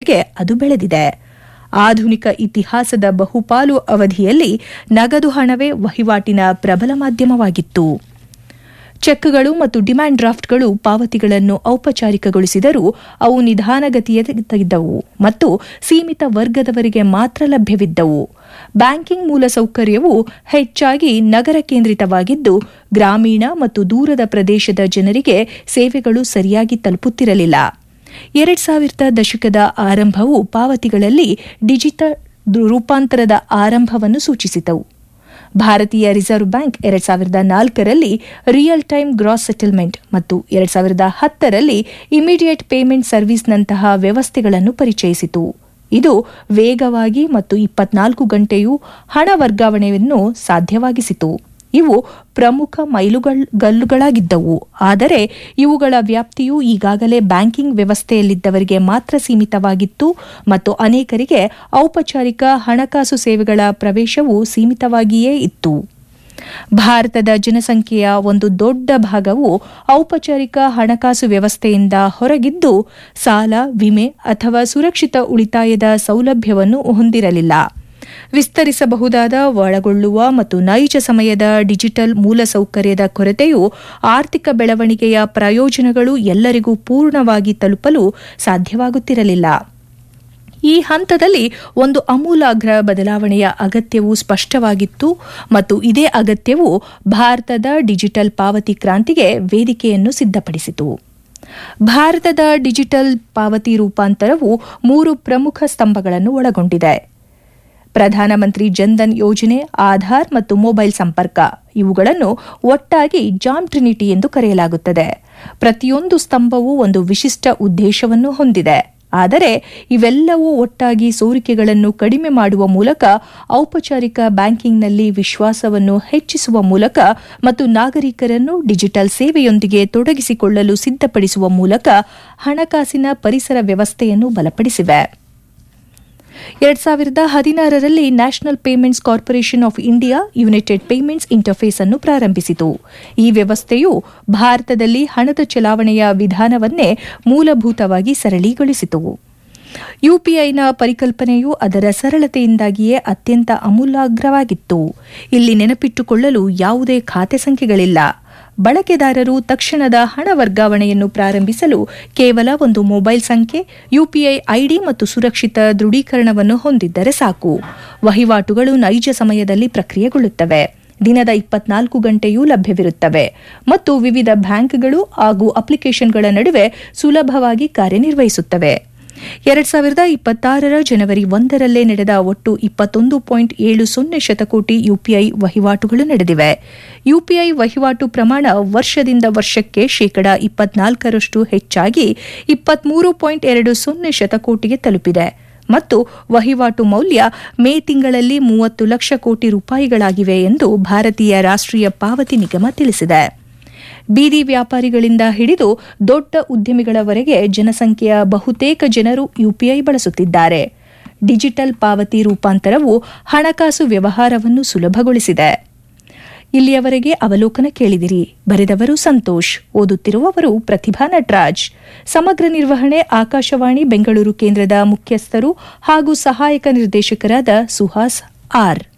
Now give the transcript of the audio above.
ಮಟ್ಟಕ್ಕೆ ಅದು ಬೆಳೆದಿದೆ ಆಧುನಿಕ ಇತಿಹಾಸದ ಬಹುಪಾಲು ಅವಧಿಯಲ್ಲಿ ನಗದು ಹಣವೇ ವಹಿವಾಟಿನ ಪ್ರಬಲ ಮಾಧ್ಯಮವಾಗಿತ್ತು ಚೆಕ್ಗಳು ಮತ್ತು ಡಿಮ್ಯಾಂಡ್ ಡ್ರಾಫ್ಟ್ಗಳು ಪಾವತಿಗಳನ್ನು ಔಪಚಾರಿಕಗೊಳಿಸಿದರೂ ಅವು ನಿಧಾನಗತಿಯಲ್ಲಿದ್ದವು ಮತ್ತು ಸೀಮಿತ ವರ್ಗದವರಿಗೆ ಮಾತ್ರ ಲಭ್ಯವಿದ್ದವು ಬ್ಯಾಂಕಿಂಗ್ ಮೂಲಸೌಕರ್ಯವು ಹೆಚ್ಚಾಗಿ ನಗರ ಕೇಂದ್ರಿತವಾಗಿದ್ದು ಗ್ರಾಮೀಣ ಮತ್ತು ದೂರದ ಪ್ರದೇಶದ ಜನರಿಗೆ ಸೇವೆಗಳು ಸರಿಯಾಗಿ ತಲುಪುತ್ತಿರಲಿಲ್ಲ ಎರಡ್ ಸಾವಿರದ ದಶಕದ ಆರಂಭವು ಪಾವತಿಗಳಲ್ಲಿ ಡಿಜಿಟಲ್ ರೂಪಾಂತರದ ಆರಂಭವನ್ನು ಸೂಚಿಸಿತು ಭಾರತೀಯ ರಿಸರ್ವ್ ಬ್ಯಾಂಕ್ ಎರಡ್ ಸಾವಿರದ ನಾಲ್ಕರಲ್ಲಿ ರಿಯಲ್ ಟೈಮ್ ಗ್ರಾಸ್ ಸೆಟಲ್ಮೆಂಟ್ ಮತ್ತು ಎರಡ್ ಸಾವಿರದ ಹತ್ತರಲ್ಲಿ ಇಮಿಡಿಯೇಟ್ ಪೇಮೆಂಟ್ ಸರ್ವಿಸ್ನಂತಹ ವ್ಯವಸ್ಥೆಗಳನ್ನು ಪರಿಚಯಿಸಿತು ಇದು ವೇಗವಾಗಿ ಮತ್ತು ಇಪ್ಪತ್ನಾಲ್ಕು ಗಂಟೆಯೂ ಹಣ ವರ್ಗಾವಣೆಯನ್ನು ಸಾಧ್ಯವಾಗಿಸಿತು ಇವು ಪ್ರಮುಖ ಮೈಲುಗಲ್ಲುಗಳಾಗಿದ್ದವು ಆದರೆ ಇವುಗಳ ವ್ಯಾಪ್ತಿಯು ಈಗಾಗಲೇ ಬ್ಯಾಂಕಿಂಗ್ ವ್ಯವಸ್ಥೆಯಲ್ಲಿದ್ದವರಿಗೆ ಮಾತ್ರ ಸೀಮಿತವಾಗಿತ್ತು ಮತ್ತು ಅನೇಕರಿಗೆ ಔಪಚಾರಿಕ ಹಣಕಾಸು ಸೇವೆಗಳ ಪ್ರವೇಶವು ಸೀಮಿತವಾಗಿಯೇ ಇತ್ತು ಭಾರತದ ಜನಸಂಖ್ಯೆಯ ಒಂದು ದೊಡ್ಡ ಭಾಗವು ಔಪಚಾರಿಕ ಹಣಕಾಸು ವ್ಯವಸ್ಥೆಯಿಂದ ಹೊರಗಿದ್ದು ಸಾಲ ವಿಮೆ ಅಥವಾ ಸುರಕ್ಷಿತ ಉಳಿತಾಯದ ಸೌಲಭ್ಯವನ್ನು ಹೊಂದಿರಲಿಲ್ಲ ವಿಸ್ತರಿಸಬಹುದಾದ ಒಳಗೊಳ್ಳುವ ಮತ್ತು ನೈಜ ಸಮಯದ ಡಿಜಿಟಲ್ ಮೂಲಸೌಕರ್ಯದ ಕೊರತೆಯು ಆರ್ಥಿಕ ಬೆಳವಣಿಗೆಯ ಪ್ರಯೋಜನಗಳು ಎಲ್ಲರಿಗೂ ಪೂರ್ಣವಾಗಿ ತಲುಪಲು ಸಾಧ್ಯವಾಗುತ್ತಿರಲಿಲ್ಲ ಈ ಹಂತದಲ್ಲಿ ಒಂದು ಅಮೂಲಾಗ್ರ ಬದಲಾವಣೆಯ ಅಗತ್ಯವು ಸ್ಪಷ್ಟವಾಗಿತ್ತು ಮತ್ತು ಇದೇ ಅಗತ್ಯವು ಭಾರತದ ಡಿಜಿಟಲ್ ಪಾವತಿ ಕ್ರಾಂತಿಗೆ ವೇದಿಕೆಯನ್ನು ಸಿದ್ಧಪಡಿಸಿತು ಭಾರತದ ಡಿಜಿಟಲ್ ಪಾವತಿ ರೂಪಾಂತರವು ಮೂರು ಪ್ರಮುಖ ಸ್ತಂಭಗಳನ್ನು ಒಳಗೊಂಡಿದೆ ಪ್ರಧಾನಮಂತ್ರಿ ಜನ್ಧನ್ ಯೋಜನೆ ಆಧಾರ್ ಮತ್ತು ಮೊಬೈಲ್ ಸಂಪರ್ಕ ಇವುಗಳನ್ನು ಒಟ್ಟಾಗಿ ಜಾಮ್ ಟ್ರಿನಿಟಿ ಎಂದು ಕರೆಯಲಾಗುತ್ತದೆ ಪ್ರತಿಯೊಂದು ಸ್ತಂಭವು ಒಂದು ವಿಶಿಷ್ಟ ಉದ್ದೇಶವನ್ನು ಹೊಂದಿದೆ ಆದರೆ ಇವೆಲ್ಲವೂ ಒಟ್ಟಾಗಿ ಸೋರಿಕೆಗಳನ್ನು ಕಡಿಮೆ ಮಾಡುವ ಮೂಲಕ ಔಪಚಾರಿಕ ಬ್ಯಾಂಕಿಂಗ್ನಲ್ಲಿ ವಿಶ್ವಾಸವನ್ನು ಹೆಚ್ಚಿಸುವ ಮೂಲಕ ಮತ್ತು ನಾಗರಿಕರನ್ನು ಡಿಜಿಟಲ್ ಸೇವೆಯೊಂದಿಗೆ ತೊಡಗಿಸಿಕೊಳ್ಳಲು ಸಿದ್ಧಪಡಿಸುವ ಮೂಲಕ ಹಣಕಾಸಿನ ಪರಿಸರ ವ್ಯವಸ್ಥೆಯನ್ನು ಬಲಪಡಿಸಿವೆ ಎರಡ್ ಸಾವಿರದ ಹದಿನಾರರಲ್ಲಿ National Payments Corporation of India United Payments Interface ಅನ್ನು ಪ್ರಾರಂಭಿಸಿತು ಈ ವ್ಯವಸ್ಥೆಯು ಭಾರತದಲ್ಲಿ ಹಣದ ಚಲಾವಣೆಯ ವಿಧಾನವನ್ನೇ ಮೂಲಭೂತವಾಗಿ ಸರಳೀಗೊಳಿಸಿತು ಯುಪಿಐನ ಪರಿಕಲ್ಪನೆಯು ಅದರ ಸರಳತೆಯಿಂದಾಗಿಯೇ ಅತ್ಯಂತ ಅಮೂಲಾಗ್ರವಾಗಿತ್ತು ಇಲ್ಲಿ ನೆನಪಿಟ್ಟುಕೊಳ್ಳಲು ಯಾವುದೇ ಖಾತೆ ಸಂಖ್ಯೆಗಳಿಲ್ಲ ಬಳಕೆದಾರರು ತಕ್ಷಣದ ಹಣ ವರ್ಗಾವಣೆಯನ್ನು ಪ್ರಾರಂಭಿಸಲು ಕೇವಲ ಒಂದು ಮೊಬೈಲ್ ಸಂಖ್ಯೆ ಯುಪಿಐ ಐಡಿ ಮತ್ತು ಸುರಕ್ಷಿತ ದೃಢೀಕರಣವನ್ನು ಹೊಂದಿದ್ದರೆ ಸಾಕು ವಹಿವಾಟುಗಳು ನೈಜ ಸಮಯದಲ್ಲಿ ಪ್ರಕ್ರಿಯೆಗೊಳ್ಳುತ್ತವೆ ದಿನದ ಇಪ್ಪತ್ನಾಲ್ಕು ಗಂಟೆಯೂ ಲಭ್ಯವಿರುತ್ತವೆ ಮತ್ತು ವಿವಿಧ ಬ್ಯಾಂಕ್ಗಳು ಹಾಗೂ ಅಪ್ಲಿಕೇಶನ್ಗಳ ನಡುವೆ ಸುಲಭವಾಗಿ ಕಾರ್ಯನಿರ್ವಹಿಸುತ್ತವೆ ಎರಡ್ ಸಾವಿರದ ಇಪ್ಪತ್ತಾರರ ಜನವರಿ ಒಂದರಲ್ಲೇ ನಡೆದ ಒಟ್ಟು ಇಪ್ಪತ್ತೊಂದು ಪಾಯಿಂಟ್ ಏಳು ಸೊನ್ನೆ ಶತಕೋಟಿ ಯುಪಿಐ ವಹಿವಾಟುಗಳು ನಡೆದಿವೆ ಯುಪಿಐ ವಹಿವಾಟು ಪ್ರಮಾಣ ವರ್ಷದಿಂದ ವರ್ಷಕ್ಕೆ ಶೇಕಡಾ ಇಪ್ಪತ್ನಾಲ್ಕರಷ್ಟು ಹೆಚ್ಚಾಗಿ ಇಪ್ಪತ್ಮೂರು ಪಾಯಿಂಟ್ ಎರಡು ಸೊನ್ನೆ ಶತಕೋಟಿಗೆ ತಲುಪಿದೆ ಮತ್ತು ವಹಿವಾಟು ಮೌಲ್ಯ ಮೇ ತಿಂಗಳಲ್ಲಿ ಮೂವತ್ತು ಲಕ್ಷ ಕೋಟಿ ರೂಪಾಯಿಗಳಾಗಿವೆ ಎಂದು ಭಾರತೀಯ ರಾಷ್ಟ್ರೀಯ ಪಾವತಿ ನಿಗಮ ತಿಳಿಸಿದೆ ಬೀದಿ ವ್ಯಾಪಾರಿಗಳಿಂದ ಹಿಡಿದು ದೊಡ್ಡ ಉದ್ಯಮಿಗಳವರೆಗೆ ಜನಸಂಖ್ಯೆಯ ಬಹುತೇಕ ಜನರು ಯುಪಿಐ ಬಳಸುತ್ತಿದ್ದಾರೆ ಡಿಜಿಟಲ್ ಪಾವತಿ ರೂಪಾಂತರವು ಹಣಕಾಸು ವ್ಯವಹಾರವನ್ನು ಸುಲಭಗೊಳಿಸಿದೆ ಇಲ್ಲಿಯವರೆಗೆ ಅವಲೋಕನ ಕೇಳಿದಿರಿ ಬರೆದವರು ಸಂತೋಷ್ ಓದುತ್ತಿರುವವರು ಪ್ರತಿಭಾ ನಟರಾಜ್ ಸಮಗ್ರ ನಿರ್ವಹಣೆ ಆಕಾಶವಾಣಿ ಬೆಂಗಳೂರು ಕೇಂದ್ರದ ಮುಖ್ಯಸ್ಥರು ಹಾಗೂ ಸಹಾಯಕ ನಿರ್ದೇಶಕರಾದ ಸುಹಾಸ್ ಆರ್